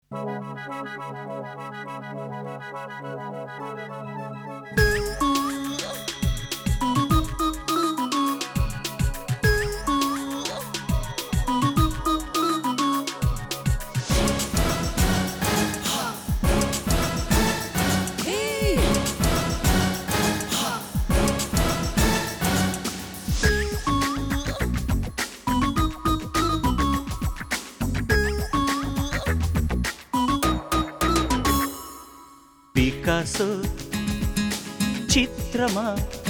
Picasso చిత్రమా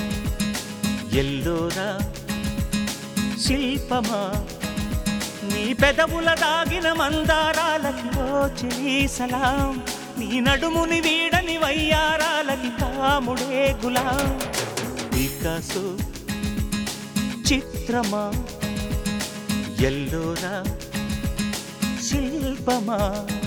ఎల్లోరా శిల్పమా నీ పెదవుల దాగిన మందారాలకి ఓ చెలి సలాం నీ నడుముని వీడని వయ్యారాలకి కాముడే గులాం పికాసో చిత్రమా ఎల్లోరా శిల్పమా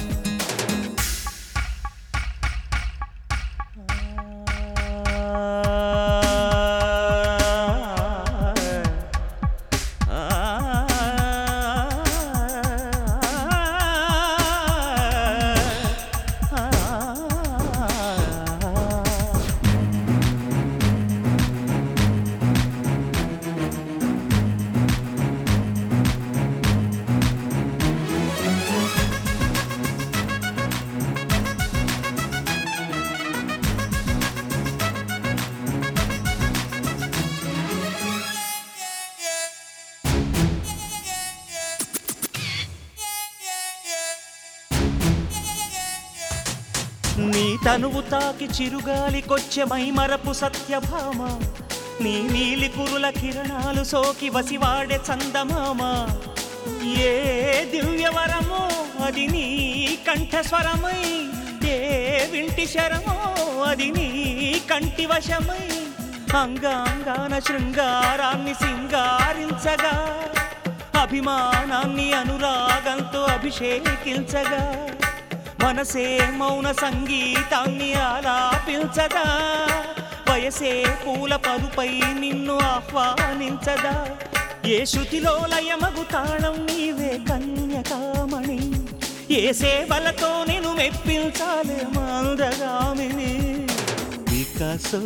నీ తనువు తాకి చిరుగాలికొచ్చే మైమరపు సత్యభామ నీ నీలి కురుల కిరణాలు సోకి వసివాడే చందమామ ఏ దివ్యవరమో అది నీ కంఠస్వరమై ఏ వింటి శరమో అది నీ కంటి వశమై అంగాంగాన శృంగారాన్ని సింగారించగా అభిమానాన్ని అనురాగంతో అభిషేకించగా మనసే మౌన సంగీతాన్ని ఆలాపించదా వయసే పూల పరుపై నిన్ను ఆహ్వానించదా ఏ శృతిలో లయమగు తాళం నీవే కన్యకామణి ఏ సేవలతో నేను మెప్పించాలి మందగామిని వికాసో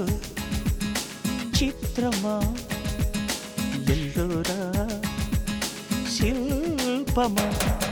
చిత్రమా ఎల్లోరా శిల్పమా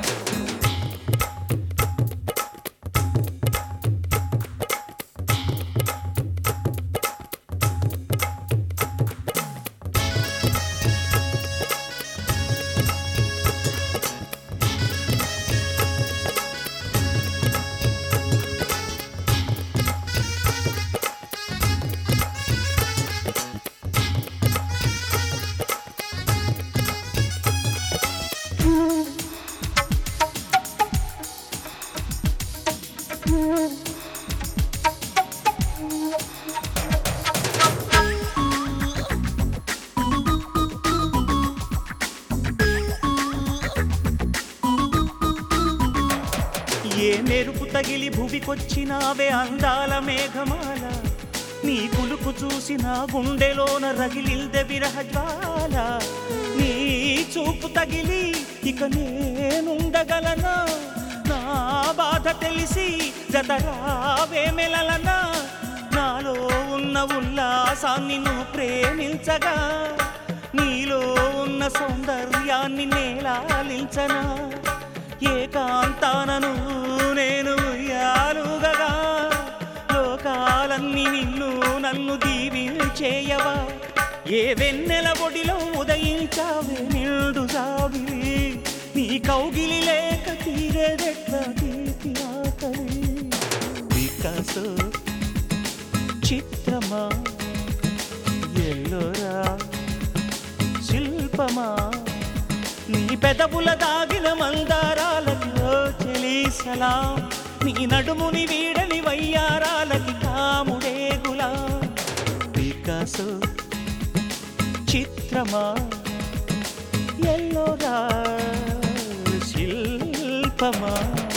ఏ మెరుపు తగిలి భువికొచ్చినావే అందాల మేఘమాల నీ కులుకు చూసి నా గుండెలోన రగిలిల్దె విరహజ్వాల నీ చూపు తగిలి ఇక నేనుండగలనా నా బాధ తెలిసి జతరావే మెలలనా నాలో ఉన్న ఉల్లాసాన్ని నువ్వు ప్రేమించగా నీలో ఉన్న సౌందర్యాన్ని నేలాలించనా ఏకాంతానను నేను ఉయ్యాలుగగా లోకాలన్నీ నిన్ను నన్ను దీవించేయవా ఏ వెన్నెల ఒడిలో ఉదయించావే నిండు సావిలి నీ కౌగిలి లేక తీరేదెట్లా తీపి ఆకలి వికాసో చిత్రమా ఎల్లోరా శిల్పమా నీ పెదవుల దాగిన మందారాలకి ఓ చెలి సలాం నీ నడుముని వీడని వయ్యారాలకి కాముడే గులా వికాసో చిత్రమా ఎల్లోరా శిల్పమా